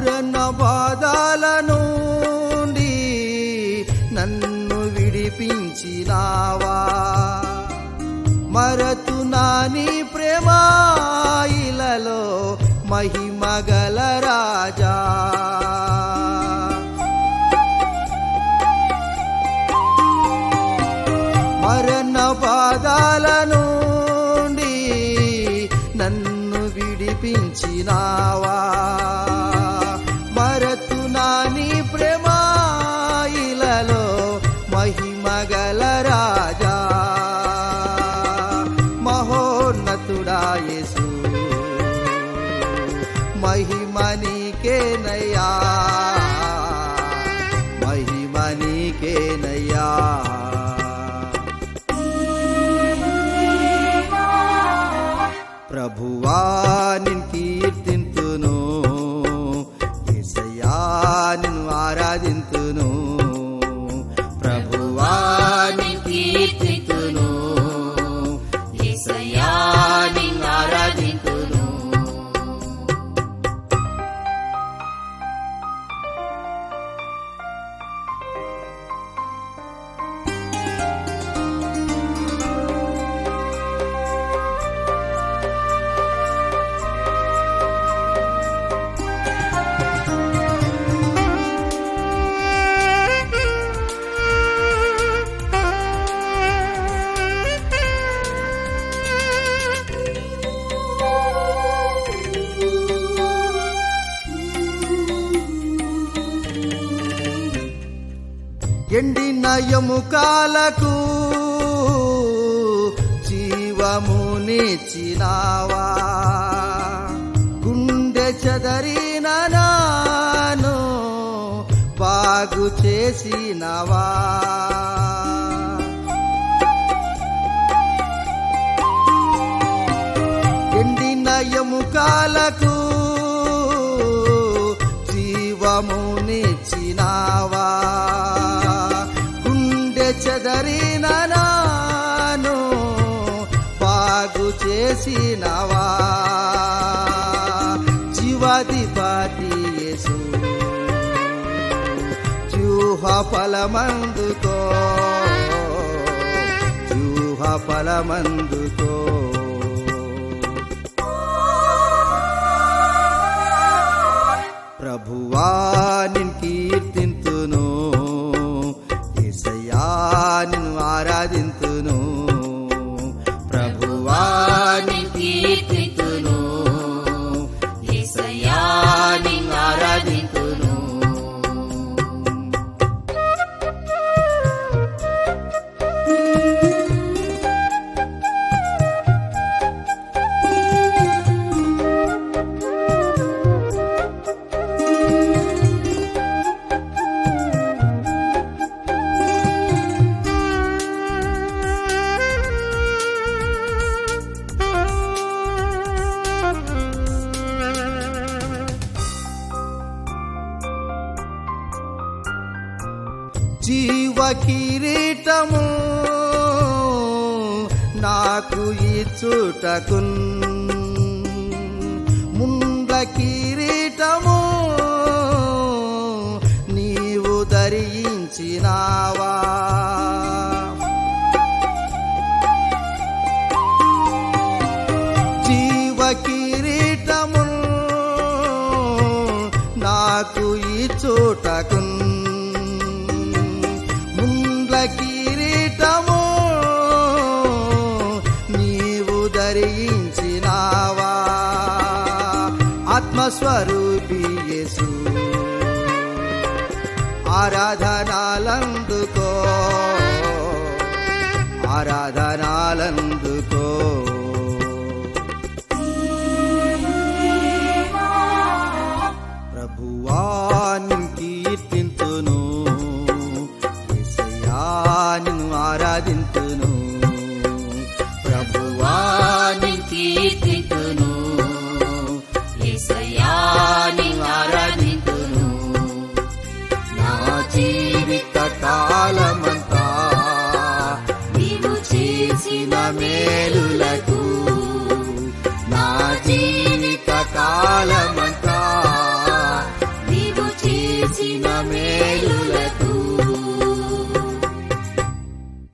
మరణ బాధల నుండి నన్ను విడిపించినావా మరతు నాని ప్రేమ ఇలలో మహిమగల రాజా మరణ బాధల నుండి నన్ను విడిపించినావా మరతు నాని ప్రేమ ఇలలో మహిమగల రాజా మహోన్నతుడా యేసు మహిమ నీకేనయ్యా మహిమ నీకేనయ్యా ప్రభువా నిన్ కీర్తింతును యేసయ్యా నిన్ను ఆరాధింతును ప్రభువా నిన్ కీర్తింతును యేసయ్యా నిన్ను ఆరాధింతును ఎండిన ఎముకాలకు జీవమునిచ్చినావా గుండె చెదరిన నాను బాగు చేసినవా ఎండిన ఎముకాలకు జీవమునిచ్చినావా గుండె చెదరిన నాను బాగు చేసినవా జీవాధిపతి యేసు జూహ ఫలమందుకో జూహ ఫలమందుకో ప్రభువా నిన్ కీర్తింతును యేసయ్యా నిన్ను ఆరాధింతును ప్రభువా నిన్ కీర్తింతును యేసయ్యా నిన్ను ఆరాధింతును జీవ కిరీటము నాకు ఇచ్చుటకున్ ముండ్ల కిరీటము నీవు ధరించినావా జీవ కిరీటము నాకు ఇచ్చుటకున్ ముండ్ల కిరీటము నీవు ధరించినావా ఆత్మస్వరూపి యేసు ఆరాధనాలందుకో ఆరాధనాలందుకో ప్రభువా నిన్ కీర్తింతును